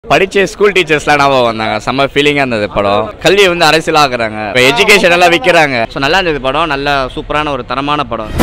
படிச்ச ஸ்கூல் டீச்சர்ஸ்லாம் ஞாபகம் வந்தாங்க செம்ம ஃபீலிங்காக இருந்தது படம் கல்வியை வந்து அரசியலாக்குறாங்க இப்போ எஜுகேஷன் எல்லாம் விற்கிறாங்க ஸோ நல்லா இருந்தது படம் நல்ல சூப்பரான ஒரு தரமான படம்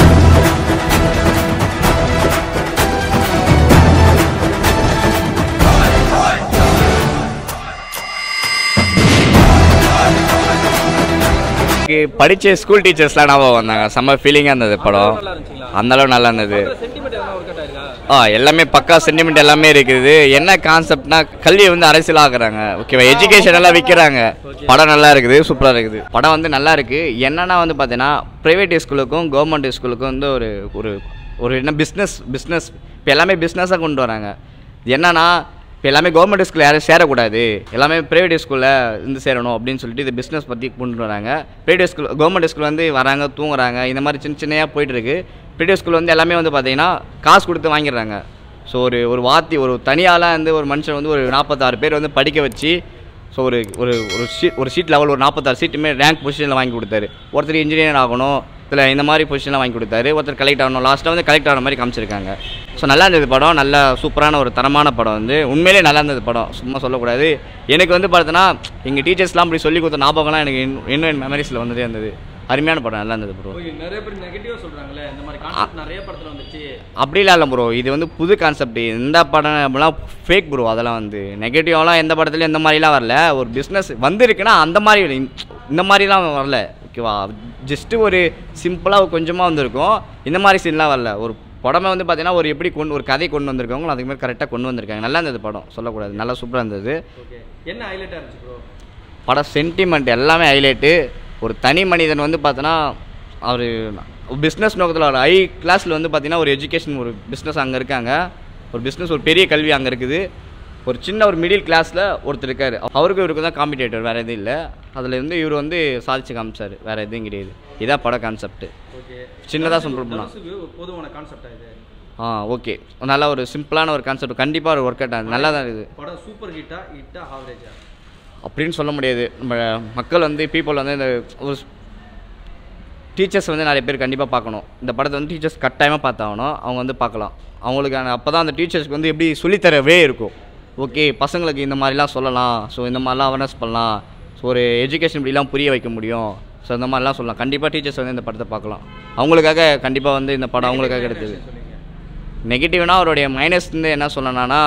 எனக்கு படிச்ச ஸ்கூல் டீச்சர்ஸ்லாம் ஞாபகம் வந்தாங்க செம்ம ஃபீலிங்காக இருந்தது படம் நல்லா இருந்துச்சுங்களா அந்த அளவு நல்லா இருந்தது சென்டிமெண்ட் எதனா ஒர்க் அவுட் ஆயிருக்கா ஆ எல்லாமே பக்கா சென்டிமெண்ட் எல்லாமே இருக்குது என்ன கான்செப்ட்னா கல்வியை வந்து அரசியலாக்குறாங்க ஓகேவா எஜுகேஷன் எல்லாம் விற்கிறாங்க படம் நல்லா இருக்குது சூப்பராக இருக்குது படம் வந்து நல்லா இருக்கு என்னன்னா வந்து பார்த்தீங்கன்னா ப்ரைவேட் ஸ்கூலுக்கும் கவர்மெண்ட் ஸ்கூலுக்கும் வந்து ஒரு ஒரு ஒரு என்ன பிஸ்னஸ் பிஸ்னஸ் இப்போ எல்லாமே பிஸ்னஸாக கொண்டு வராங்க என்னன்னா இப்போ எல்லாமே கவர்மெண்ட் ஸ்கூலில் யாரும் சேரக்கூடாது எல்லாமே ப்ரைவேட் ஸ்கூலில் இருந்து சேரணும் அப்படின்னு சொல்லிட்டு இது பிஸ்னஸ் பற்றி கொண்டு வராங்க ப்ரைவேட் ஸ்கூல் கவர்மெண்ட் ஸ்கூல் வந்து வராங்க தூங்குறாங்க இந்த மாதிரி சின்ன சின்னையாக போயிட்டுருக்கு ப்ரைவேட் ஸ்கூல் வந்து எல்லாமே வந்து பார்த்தீங்கன்னா காசு கொடுத்து வாங்கிடுறாங்க ஸோ ஒரு ஒரு வாத்தி ஒரு தனியாலாம் வந்து ஒரு மனுஷன் வந்து ஒரு நாற்பத்தாறு பேர் வந்து படிக்க வச்சு ஸோ ஒரு ஒரு ஒரு சீட் ஒரு சீட் லெவல் ஒரு நாற்பத்தாறு சீட்டுமே ரேங்க் பொசிஷனில் வாங்கி கொடுத்தாரு ஒருத்தர் இன்ஜினியர் ஆகணும் இதில் இந்த மாதிரி பொசிஷனில் வாங்கி கொடுத்தாரு ஒருத்தர் கலெக்ட் ஆகணும் லாஸ்ட்டாக வந்து கலெக்ட் ஆன மாதிரி காமிச்சிருக்காங்க ஸோ நல்லா இருந்தது படம் நல்ல சூப்பரான ஒரு தரமான படம் வந்து உண்மையிலே நல்லா இருந்தது படம் சும்மா சொல்லக்கூடாது எனக்கு வந்து பார்த்தீங்கன்னா எங்கள் டீச்சர்ஸ்லாம் அப்படி சொல்லி கொடுத்த ஞாபகம்லாம் எனக்கு இன்னும் இன்னும் என் மெமரிஸில் வந்துட்டே இருந்தது அருமையான படம் நல்லா இருந்தது ப்ரோ ஓகே நிறைய பேர் நெகட்டிவா சொல்றாங்களே இந்த மாதிரி கான்செப்ட் நிறைய படத்துல வந்துச்சு அப்படிலாம் இல்லை ப்ரோ இது வந்து புது கான்செப்ட் இந்த படம் அப்படிலாம் ஃபேக் ப்ரோ அதெல்லாம் வந்து நெகட்டிவாலாம் எந்த படத்துலையும் எந்த மாதிரிலாம் வரல ஒரு பிஸ்னஸ் வந்திருக்குன்னா அந்த மாதிரி இல்லை. இந்த மாதிரிலாம் வரல ஓகேவா ஜஸ்ட்டு ஒரு சிம்பிளாக கொஞ்சமாக வந்திருக்கும் இந்த மாதிரி சீன்லாம் வரல ஒரு படமே வந்து பார்த்தீங்கன்னா ஒரு எப்படி கொண்டு ஒரு கதை கொண்டு வந்திருக்காங்களோ அதுக்கு மாதிரி கரெக்டாக கொண்டு வந்திருக்காங்க நல்லா இருந்தது படம் சொல்லக்கூடாது நல்லா சூப்பராக இருந்தது ஓகே என்ன ஹைலைட்டா இருந்துச்சு ப்ரோ படம் சென்டிமெண்ட் எல்லாமே ஹைலைட்டு ஒரு தனி மனிதன் வந்து பார்த்தோன்னா அவர் பிஸ்னஸ் நோக்கத்தில் ஒரு ஹை கிளாஸில் வந்து பார்த்தீங்கன்னா ஒரு எஜுகேஷன் ஒரு பிஸ்னஸ் அங்கே இருக்காங்க ஒரு பிஸ்னஸ் ஒரு பெரிய கல்வி அங்கே இருக்குது ஒரு சின்ன ஒரு மிடில் கிளாஸில் ஒருத்தர் இருக்கார் அவருக்கும் இவருக்கு தான் காம்படிட்டர் வேறு எதுவும் இல்லை அதில் வந்து இவர் வந்து சாதிச்சு காமிச்சார் வேறு எதுவும் கிடையாது இதான் படம் கான்செப்ட் ஓகே சின்னதாக சொல்ல போனால் தனுஷுக்கு ஒரு பொதுவான கான்செப்டா இது ஆ ஓகே நல்ல ஒரு சிம்பிளான ஒரு கான்செப்ட் கண்டிப்பாக ஒரு ஒர்க் அவுட் ஆகுது நல்லா தான் இருக்குது படம் சூப்பர் ஹிட்டா ஹிட்டா ஆவரேஜா அப்படின்னு சொல்ல முடியாது நம்ம மக்கள் வந்து பீப்புள் வந்து இந்த ஒரு டீச்சர்ஸ் வந்து நிறைய பேர் கண்டிப்பாக பார்க்கணும் இந்த படத்தை வந்து டீச்சர்ஸ் கட்டாயமாக பார்த்தாகணும் அவங்க வந்து பார்க்கலாம் அவங்களுக்கான அப்போ தான் அந்த டீச்சர்ஸ்க்கு வந்து எப்படி சொல்லித்தரவே இருக்கும் ஓகே பசங்களுக்கு இந்த மாதிரிலாம் சொல்லலாம் ஸோ இந்த மாதிரிலாம் அவேர்னஸ் பண்ணலாம் ஸோ ஒரு எஜுகேஷன் இப்படிலாம் புரிய வைக்க முடியும் ஸோ இந்த மாதிரிலாம் சொல்லலாம் கண்டிப்பாக டீச்சர்ஸ் வந்து இந்த படத்தை பார்க்கலாம் அவங்களுக்காக கண்டிப்பாக வந்து இந்த படம் அவங்களுக்காக எடுத்தது சொல்லுங்க நெகட்டிவ்னா அவருடைய மைனஸ் வந்து என்ன சொல்லணும்னா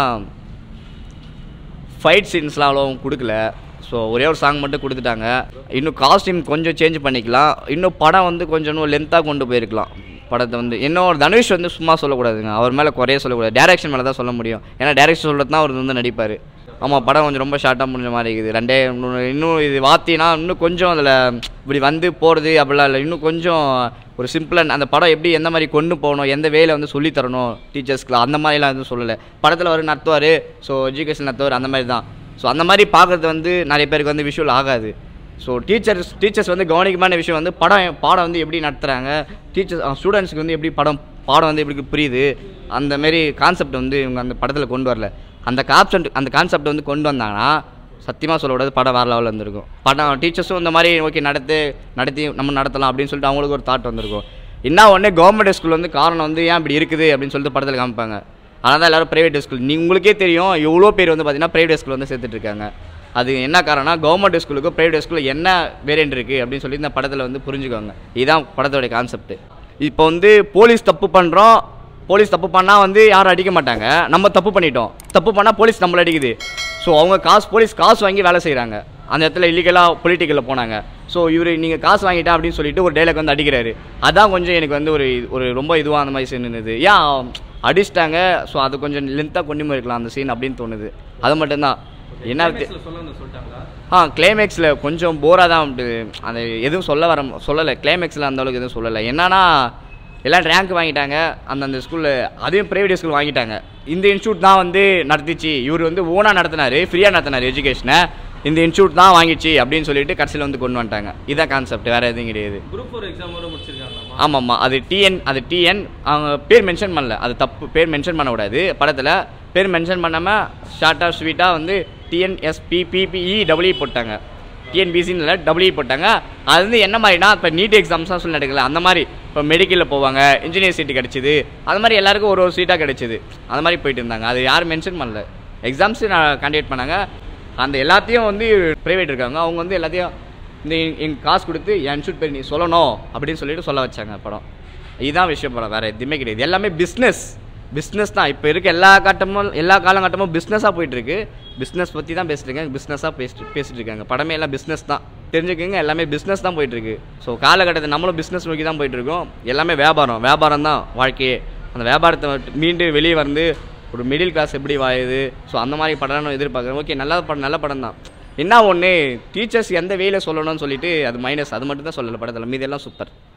ஃபைட் சீன்ஸ்லாம் அவ்வளோ கொடுக்கல ஸோ ஒரே ஒரு சாங் மட்டும் கொடுத்துட்டாங்க இன்னும் காஸ்டியூம் கொஞ்சம் சேஞ்ச் பண்ணிக்கலாம் இன்னும் படம் வந்து கொஞ்சம் இன்னும் லென்த்தாக கொண்டு போயிருக்கலாம் படத்தை வந்து இன்னும் ஒரு தனுஷ் வந்து சும்மா சொல்லக்கூடாதுங்க அவர் மேலே குறைய சொல்லக்கூடாது டேரக்ஷன் மேலே தான் சொல்ல முடியும் ஏன்னா டேரக்ஷன் சொல்கிறது தான் அவர் வந்து நடிப்பார் ஆமாம் படம் கொஞ்சம் ரொம்ப ஷார்ட்டாக முடிஞ்ச மாதிரி இருக்குது ரெண்டே இன்னும் இன்னும் இது வாத்தினா இன்னும் கொஞ்சம் அதில் இப்படி வந்து போகிறது அப்படிலாம் இல்லை இன்னும் கொஞ்சம் ஒரு சிம்பிளாக அந்த படம் எப்படி எந்த மாதிரி கொண்டு போகணும் எந்த வேலை வந்து சொல்லித் தரணும் டீச்சர்ஸ்க்குலாம் அந்த மாதிரிலாம் எதுவும் சொல்லலை படத்தில் அவர் நடத்துவார் ஸோ எஜுகேஷன் நடத்துவார் அந்த மாதிரி தான் ஸோ அந்த மாதிரி பார்க்குறது வந்து நிறைய பேருக்கு வந்து விஷுவல் ஆகாது ஸோ டீச்சர்ஸ் டீச்சர்ஸ் வந்து கவனிக்கமான விஷயம் வந்து படம் பாடம் வந்து எப்படி நடத்துகிறாங்க டீச்சர்ஸ் ஸ்டூடெண்ட்ஸ்க்கு வந்து எப்படி படம் பாடம் வந்து எப்படி புரியுது அந்த மாரி கான்செப்ட் வந்து இவங்க அந்த படத்தில் கொண்டு வரல அந்த கான்செப்ட் அந்த கான்செப்ட் வந்து கொண்டு வந்தாங்கன்னா சத்தியமாக சொல்லக்கூடாது படம் வேறு லெவலில் இருந்திருக்கும் படம் டீச்சர்ஸும் இந்த மாதிரி ஓகே நடத்து நடத்தி நம்ம நடத்தலாம் அப்படின்னு சொல்லிட்டு அவங்களுக்கு ஒரு தாட் வந்திருக்கும் என்ன ஒன்று கவர்மெண்ட் ஸ்கூல் வந்து காரணம் வந்து ஏன் இப்படி இருக்குது அப்படின்னு சொல்லிட்டு படத்தில் காமிப்பாங்க ஆனால் தான் எல்லோரும் ப்ரைவேட் ஸ்கூல் நீ உங்களுக்கே தெரியும் எவ்வளோ பேர் வந்து பார்த்தீங்கன்னா ப்ரைவேட் ஸ்கூல் வந்து சேர்த்துட்டு இருக்காங்க அது என்ன காரணம்னா கவர்மெண்ட் ஸ்கூலுக்கும் ப்ரைவேட் ஸ்கூலில் என்ன வேரியன்ட் இருக்குது அப்படின்னு சொல்லி இந்த படத்தில் வந்து புரிஞ்சுக்கோங்க இதுதான் படத்தோடைய கான்செப்ட் இப்போ வந்து போலீஸ் தப்பு பண்ணுறோம் போலீஸ் தப்பு பண்ணால் வந்து யாரும் அடிக்க மாட்டாங்க நம்ம தப்பு பண்ணிட்டோம் தப்பு பண்ணால் போலீஸ் நம்மளை அடிக்குது ஸோ அவங்க காசு போலீஸ் காசு வாங்கி வேலை செய்கிறாங்க அந்த இடத்துல இல்லீகலாக பொலிட்டிக்கலில் போனாங்க ஸோ இவர் நீங்கள் காசு வாங்கிட்டேன் அப்படின்னு சொல்லிட்டு ஒரு டைலாக் வந்து அடிக்கிறாரு அதான் கொஞ்சம் எனக்கு வந்து ஒரு ஒரு ரொம்ப இதுவாக அந்த மாதிரி சீன் இருந்தது ஏன் அடிச்சிட்டாங்க ஸோ அது கொஞ்சம் லென்த்தாக கொண்டு போயிருக்கலாம் அந்த சீன் அப்படின்னு தோணுது அது மட்டும்தான் என்ன வித்தி- Climax ல சொல்ல வந்து சொல்லிட்டாங்களா ஆ கிளைமேக்ஸில் கொஞ்சம் போராக தான் இருந்தது. அது எதுவும் சொல்ல வர சொல்லலை கிளைமேக்ஸில் அந்த அளவுக்கு எதுவும் சொல்லலை என்னன்னா எல்லாம் ரேங்க் வாங்கிட்டாங்க அந்தந்த ஸ்கூலில் அதையும் ப்ரைவேட் ஸ்கூல் வாங்கிட்டாங்க இந்த இன்ஸ்டியூட் தான் வந்து நடத்திச்சு இவர் வந்து ஓனாக நடத்தினாரு ஃப்ரீயாக நடத்தினார் எஜுகேஷனை இந்த இன்ஸ்டியூட் தான் வாங்கிச்சு அப்படின்னு சொல்லிட்டு கடைசியில் வந்து கொண்டு வந்துட்டாங்க இதான் கான்செப்ட் வேறு எதுவும் கிடையாது குரூப் ஃபோர் எக்ஸாமோட முடிச்சிருக்காங்களாமா ஆமாம்மா அது டிஎன் அது டிஎன் அவங்க பேர் மென்ஷன் பண்ணல அது தப்பு பேர் மென்ஷன் பண்ணக்கூடாது படத்தில் பேர் மென்ஷன் பண்ணாமல் ஷார்ட்டாக ஸ்வீட்டாக வந்து டிஎன்எஸ்பிபிபிஇ டபிள்யூ போட்டாங்க டிஎன்பிசின்னு இல்லை டபிள்யூ போட்டாங்க அது வந்து என்ன மாதிரினா இப்போ நீட் எக்ஸாம்ஸ்லாம் சொல்லி நடக்கல அந்த மாதிரி இப்போ மெடிக்கலில் போவாங்க இன்ஜினியர் சீட்டு கிடச்சிது அது மாதிரி எல்லாருக்கும் ஒரு ஒரு சீட்டாக கிடச்சிது அந்த மாதிரி போயிட்டு இருந்தாங்க அது யாரும் மென்ஷன் பண்ணல எக்ஸாம்ஸு நான் கண்டக்ட் பண்ணாங்க அந்த எல்லாத்தையும் வந்து ப்ரைவேட் இருக்காங்க அவங்க வந்து எல்லாத்தையும் இந்த எங்கள் காசு கொடுத்து என் ஷூட் பேர் நீ சொல்லணும் அப்படின்னு சொல்லிட்டு சொல்ல வச்சாங்க படம் இதுதான் விஷயம் படம் வேறு எதுவுமே கிடையாது எல்லாமே பிஸ்னஸ் பிஸ்னஸ் தான் இப்போ இருக்க எல்லா கட்டமும் எல்லா காலகட்டமும் பிஸ்னஸாக போயிட்டுருக்கு பிஸ்னஸ் பற்றி தான் பேசிட்டு இருக்காங்க பிஸ்னஸாக பேசிட்டு பேசிட்டு இருக்காங்க படமே எல்லாம் பிஸ்னஸ் தான் தெரிஞ்சுக்கங்க எல்லாமே பிஸ்னஸ் தான் போயிட்டுருக்கு ஸோ காலகட்டத்தை நம்மளும் பிஸ்னஸ் நோக்கி தான் போயிட்டுருக்கோம் எல்லாமே வியாபாரம் வியாபாரம் தான் வாழ்க்கையே அந்த வியாபாரத்தை விட்டு மீண்டு வெளியே வந்து ஒரு மிடில் கிளாஸ் எப்படி வாயுது ஸோ அந்த மாதிரி படம் நான் எதிர்பார்க்குறேன் ஓகே நல்ல படம் நல்ல படம் தான் என்ன ஒன்று டீச்சர்ஸ் எந்த வேலை சொல்லணும்னு சொல்லிட்டு அது மைனஸ் அது மட்டும் தான் சொல்லலை படத்தில் மீதி எல்லாம் சூப்பர்